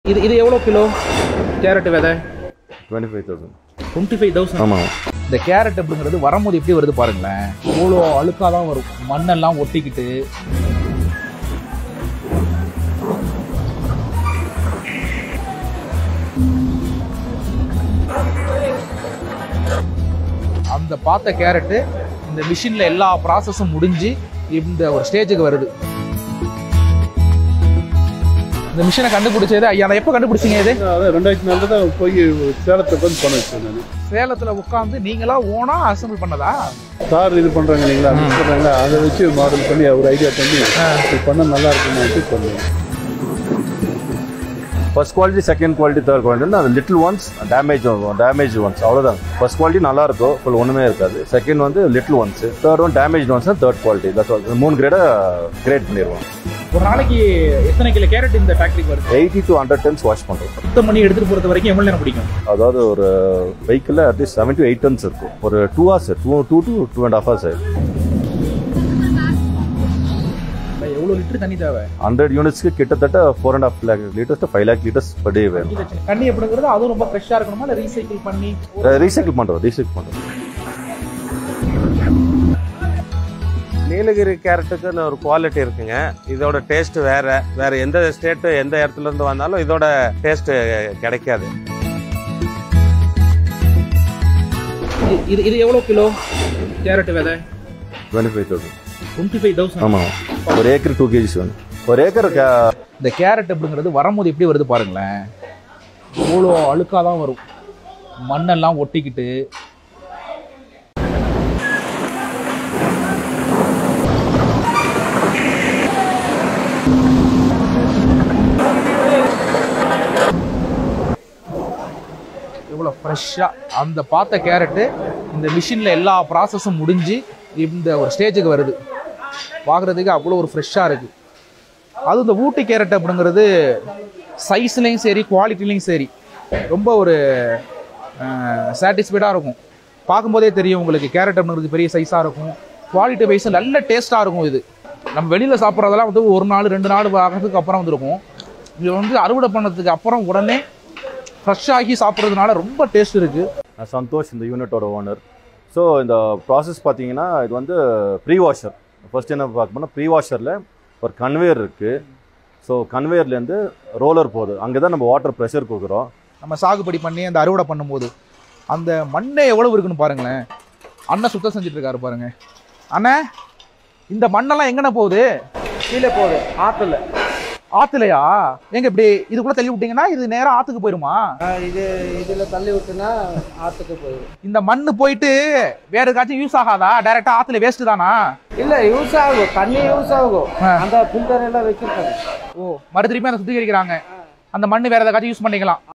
இது இது எவ்வளோ கிலோ கேரட் விதை twenty five thousand twenty five thousand ஆமாம் இந்த கேரட் அப்படிங்கிறது வரும்போது எப்படி வருது பாருங்களேன் இவ்வளோ அழுக்காக தான் வரும் மண்ணெல்லாம் ஒட்டிக்கிட்டு அந்த பார்த்த கேரட்டு இந்த மிஷினில் எல்லா ப்ராசஸும் முடிஞ்சு இந்த ஒரு ஸ்டேஜுக்கு வருது இந்த மிஷினை கண்டுபிடிச்சது ஐயா நான் எப்போ கண்டுபிடிச்சீங்க இது அதான் ரெண்டாயிரத்தி நாலு தான் போய் சேலத்தில் வந்து பண்ண வச்சேன் நான் சேலத்தில் உட்காந்து நீங்களா ஓனா அசம்பிள் பண்ணதா கார் இது பண்ணுறாங்க இல்லைங்களா மிஸ் பண்ணுறாங்களா அதை வச்சு மாடல் பண்ணி ஒரு ஐடியா பண்ணி இது பண்ணால் நல்லா இருக்குமான்ட்டு பண்ணேன் first quality second quality third quality அது little ones damage damage ones அவ்வளோதான் ஃபர்ஸ்ட் குவாலிட்டி நல்லா இருக்கும் ஃபுல் ஒன்றுமே இருக்காது செகண்ட் வந்து little ones third one damage ones third quality that's மூணு கிரேடை கிரேட் பண்ணிடுவோம் ஒரு நாளைக்கு எத்தனை கிலோ கேரட் இந்த ஃபேக்டரிக்கு வருது eighty to hundred tons wash பண்ணுறோம் சுத்தம் பண்ணி எடுத்துட்டு போறது வரைக்கும் எவ்வளவு நேரம் பிடிக்கும் அதாவது ஒரு வெஹிக்கிளில் at least seven to eight tons இருக்கும் ஒரு two hours two two to two and half hours எவ்வளவு லிட்டர் தண்ணி தேவை ஹண்ட்ரட் யூனிட்ஸ்க்கு கிட்டத்தட்ட four and half lakh litres five lakh litres per day வேணும் தண்ணி எப்படிங்கிறது அதுவும் ரொம்ப ஃப்ரெஷ்ஷா இருக்கணுமா இல்ல ரீசைக்கிள் பண்ணி ரீசைக்கிள் பண்ணுறோம் ரீசைக்கிள் பண்ணுறோம் நீலகிரி கேரட்டுக்குன்னு ஒரு குவாலிட்டி இருக்குங்க இதோட டேஸ்ட் வேற வேற எந்த ஸ்டேட்டு எந்த இடத்துல இருந்து வந்தாலும் இதோட டேஸ்ட் கிடைக்காது இது- இது இது எவ்வளவு கிலோ கேரட் விதை twenty five thousand twenty five thousand ஆமாம் ஒரு ஏக்கர் டூ கேஜிஸ் வேணும் ஒரு ஏக்கர் இந்த கேரட் அப்படிங்கிறது வரும்போது எப்படி வருது பாருங்களேன் இவ்வளோ அழுக்காக தான் வரும் மண்ணெல்லாம் ஒட்டிக்கிட்டு இவ்வளோ ஃப்ரெஷ்ஷாக அந்த பார்த்த கேரட்டு இந்த மிஷினில் எல்லா ப்ராசஸும் முடிஞ்சு இந்த ஒரு ஸ்டேஜுக்கு வருது பார்க்குறதுக்கு அவ்வளோ ஒரு ஃப்ரெஷ்ஷாக இருக்குது அதுவும் இந்த ஊட்டி கேரட் அப்படிங்கிறது சைஸ்லேயும் சரி குவாலிட்டிலையும் சரி ரொம்ப ஒரு சாட்டிஸ்ஃபைடாக இருக்கும் பார்க்கும்போதே தெரியும் உங்களுக்கு கேரட் அப்படிங்கிறது பெரிய சைஸாக இருக்கும் குவாலிட்டி வைஸ் நல்ல டேஸ்ட்டாக இருக்கும் இது நம்ம வெளியில் சாப்பிட்றதெல்லாம் வந்து ஒரு நாள் ரெண்டு நாள் ஆகிறதுக்கு அப்புறம் வந்துருக்கும் இது வந்து அறுவடை பண்ணதுக்கு அப்புறம் உடனே ஃப்ரெஷ் ஆகி சாப்பிட்றதுனால ரொம்ப டேஸ்ட் இருக்குது சந்தோஷ் இந்த யூனிட்டோட ஓனர் ஸோ இந்த ப்ராசஸ் பார்த்தீங்கன்னா இது வந்து ப்ரீ வாஷர் ஃபர்ஸ்ட் என்ன பார்க்கணும்னா ப்ரீ வாஷரில் ஒரு கன்வேயர் இருக்குது ஸோ கன்வேயர்லேருந்து ரோலர் போகுது அங்கே தான் நம்ம வாட்டர் ப்ரெஷர் கொடுக்குறோம் நம்ம சாகுபடி பண்ணி அந்த அறுவடை பண்ணும்போது அந்த மண்ணே எவ்வளவு இருக்குன்னு பாருங்களேன் அண்ணன் சுத்தம் செஞ்சுட்டு இருக்காரு பாருங்க அண்ணே இந்த மண்ணெல்லாம் எங்கண்ணே போகுது கீழே போகுது ஆற்றுல ஆத்துலையா எங்க இப்படி இதுக்குள்ள தள்ளி விட்டீங்கன்னா இது நேரா ஆத்துக்கு போயிருமா இது இதில் தள்ளி விட்டுனா ஆற்றுக்கு போயிடும் இந்த மண்ணு போயிட்டு வேற ஏதாச்சும் யூஸ் ஆகாதா டைரக்டா ஆத்துல வேஸ்ட் தானா இல்லை யூஸ் ஆகும் தண்ணி யூஸ் ஆகும் ஆ. அந்த ஃபில்டர் எல்லாம் வைக்கிறாங்க ஓ மறு திருப்பி அதை சுத்திகரிக்கிறாங்க அந்த மண்ணு வேற ஏதாச்சும் யூஸ் பண்ணிக்கலாம்